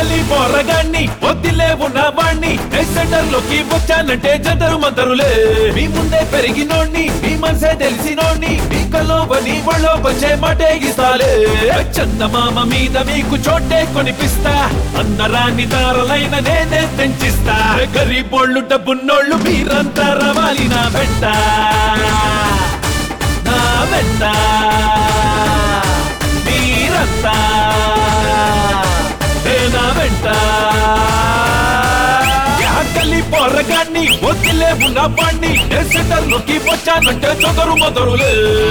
ఎక్కలి పోరగాన్ని వద్దిలే ఉన్నవాణ్ణి centre లోకి వచ్చానంటే జంతరు మంతరులే మీ ముందే పెరిగినోణ్ణి మీ మనసే తెలిసినోణ్ణి మీ కలోబని ఒళ్ళో వచ్చే మాటే ఇస్తాలే చందమామ మీద మీకు చోటే కొనిపిస్తా అన్నరాన్ని తారలైన నేనే తెంచిస్తా గరీబోళ్ళు డబ్బున్నోళ్ళు మీరంతా రవాలి నా వెంట నా వెంట మీరంతా ఏ నా వెంట ఆకలి పొరగాన్ని వదిలే ఉన్న పాన్ని సెంటర్ లోకి వచ్చానంటే చొదరు మొదరులే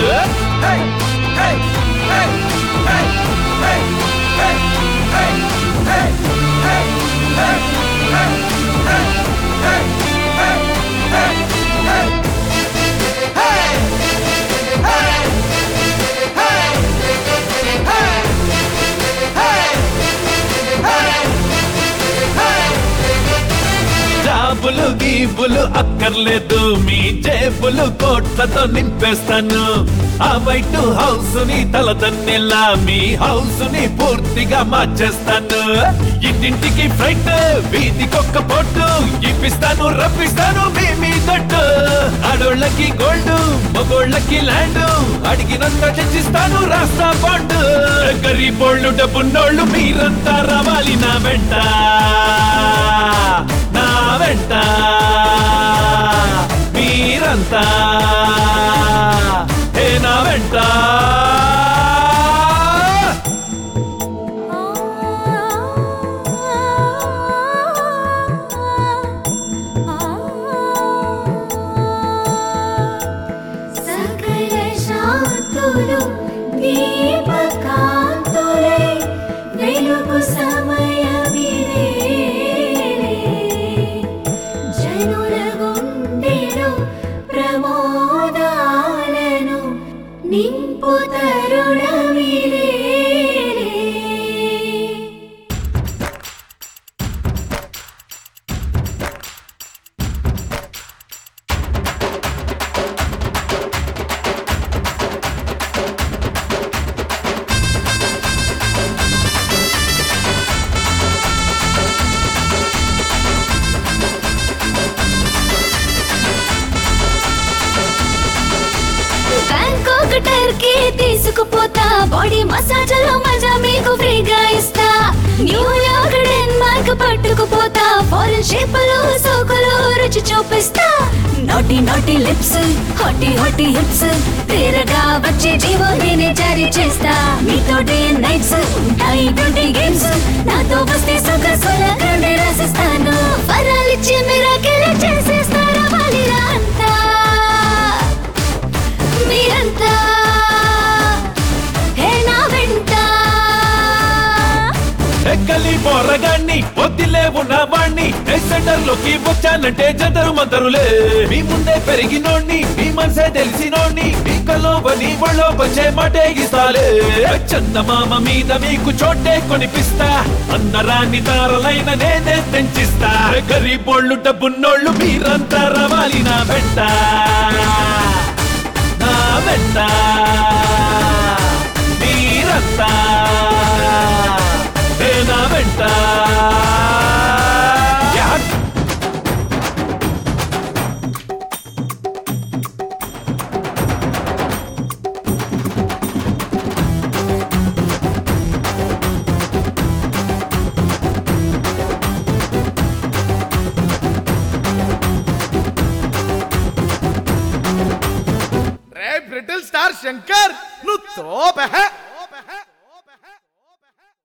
జాబులు గీబులు అక్కర్లేదు మీ జేబులు కోట్లతో నింపేస్తాను ఆ వైట్ హౌస్ ని తలదన్నెలా మీ హౌస్ ని పూర్తిగా మార్చేస్తాను ఇంటింటికి ఫ్రైట్ వీధికొక్క పొట్టు ఇప్పిస్తాను రప్పిస్తాను మీ మీ తట్టు ఆడోళ్ళకి గోల్డ్ మగోళ్ళకి ల్యాండ్ అడిగినంత తెచ్చిస్తాను రాస్తా బాండ్ గరీబోళ్ళు డబ్బున్నోళ్ళు మీరంతా రావాలి నా వెంట నా వెంట మీరంతా ఏ నా వెంట సకల శాంతులు దీపకాంతులై వెలుగు సమయమిదే జనుల గుండెలో ప్రమోదాలను నింపు తరుణమిదే బ్యాంకాక్ టర్కీ తీసుకుపోతా బాడీ మసాజ్ లో మజా మీకు ఫ్రీగా ఇస్తా న్యూయార్క్ డెన్మార్క్ పట్టుకుపోతా ఫారెన్ షేపులు సోకులు రుచి చూపిస్తా నోటి నోటి లిప్స్ హాటి హాటి హిప్స్ తీరగా వచ్చే జీవో నేనే జారీ చేస్తా మీతో డే నైట్స్ ఉంటాయి బ్యూటీ గేమ్స్ నాతో వస్తే సుఖ సులకనే రాసిస్తాను వరాలిచ్చి మిరాకిల్ చేసేస్తారా వాలిరా అంతా మీరంతా హే నా వెంట ఎక్కలి పోరగాన్ని వద్దిలే ఉన్నవాణ్ణి సెంటర్ లోకి వచ్చానంటే జంతరు మంతరులే మీ ముందే పెరిగినోణ్ణి మీ మనసే తెలిసినోణ్ణి మీ కలోబని ఒళ్ళో వచ్చే మాటే ఇస్తాలే చందమామ మీద మీకు చోటే కొనిపిస్తా అన్నరాన్ని తారలైన నేనే తెంచిస్తా గరీబోళ్ళు డబ్బున్నోళ్ళు మీరంతా రవాలి నా వెంట నా వెంట మీరంతా ఏ నా వెంట యా రే బ్రిటిల్ స్టార్ శంకర్ నువ్వు తోప